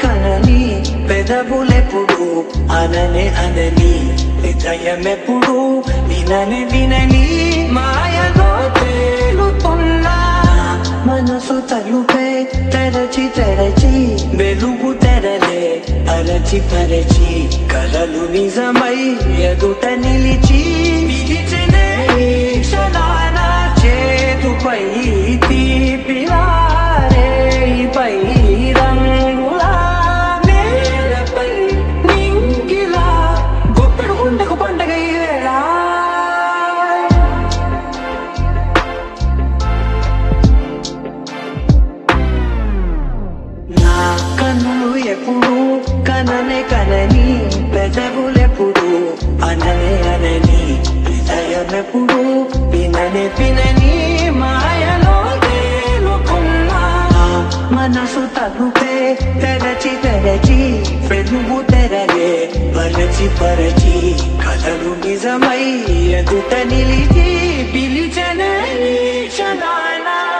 కనని పెదవులెప్పుడు అననే అనని హృదయమెప్పుడు వినని వినని మాయలో తేలుతున్నా మనసు తలుపే తెరచి తెరచి వెలుగు తెరలే అరచి పరచి కలలు నిజమై ఎదుట నిలిచి పిలిచినే ఈ క్షణాన చేతుపై తీపినారే పై రంగులా నేలపై నింగిలా గుప్పెడు గుండెకు పండగ ఈ వేళ నా కన్నులు ఎప్పుడు కననే కనని పెదవులెప్పుడు అననే అనని హృదయమెప్పుడు విననే వినని మాయలో తేలుకున్నా నా మనసు తలుపే తెరచి తెరచి వెలుగు తెరలే పరచి పరచి కలలు నిజమై ఎదుట నిలిచి పిలిచనే ఈ క్షణాన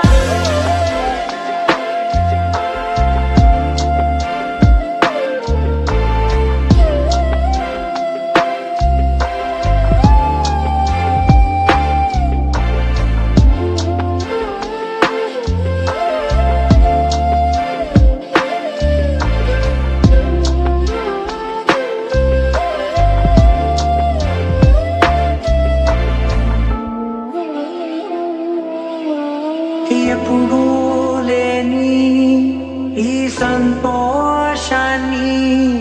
ఎప్పుడూ లేని ఈ సంతోషాన్ని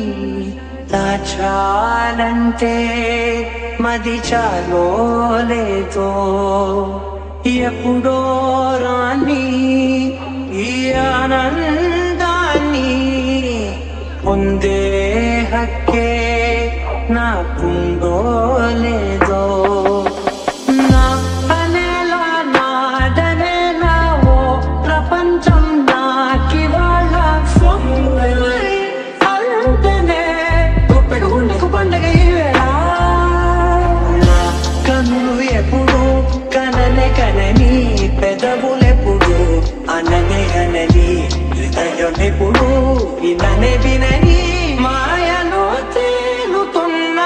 దాచాలంటే మది చాలో లేదో ఎప్పుడో రాని ఈ ఆనందాన్ని పొందే హక్కే నాకుందో లేదో నా అనేలా నాదనేలా ఓ ప్రపంచం నాకివాళ్ళ సొమ్ములై అంతనే గుప్పెడు గుండెకు పండగ ఈ వేళ నా కన్నులు ఎప్పుడు కననే కనని పెదవులెప్పుడు అననే అనని హృదయం ఎప్పుడు విననే వినని మాయలో తేలుతున్నా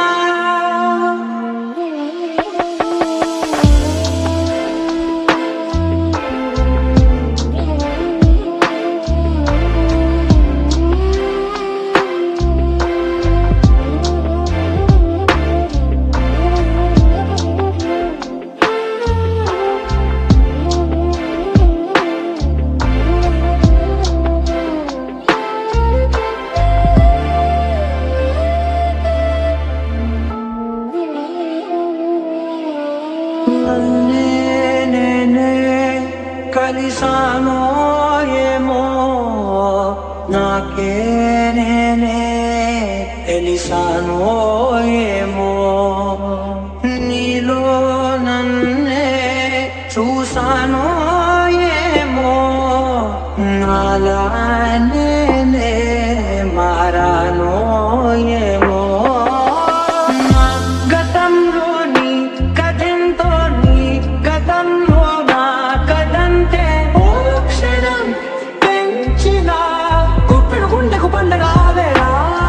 నన్నే నేనే కలిసానో ఏమో నాకే నేనే తెలిసానో ఏమో నీలో నన్నే చూసానో ఏమో నాలా నేనే మారానో ఏమో నా గతంలోని కథంతో నీ గతంలో నా కథంతే ఓ క్షణం పెంచిన గుప్పెడు గుండెకు పండగ వేళ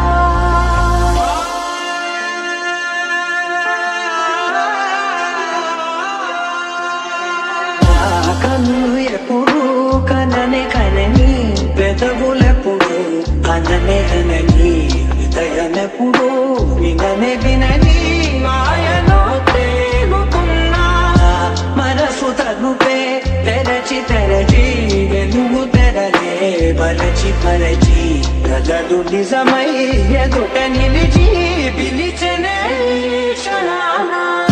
నా కన్ను ఎప్పుడు కననే కనని పెదవులెప్పుడు అననే అనని హృదయమెప్పుడు విననే వినని మాయలో తేలుతున్నా మనసు తలుపే తెరచి తెరచి వెలుగు తెరలే బలచి పరచి కలలు నిజమై ఎదుట నిలిచి పిలిచనే క్షణానా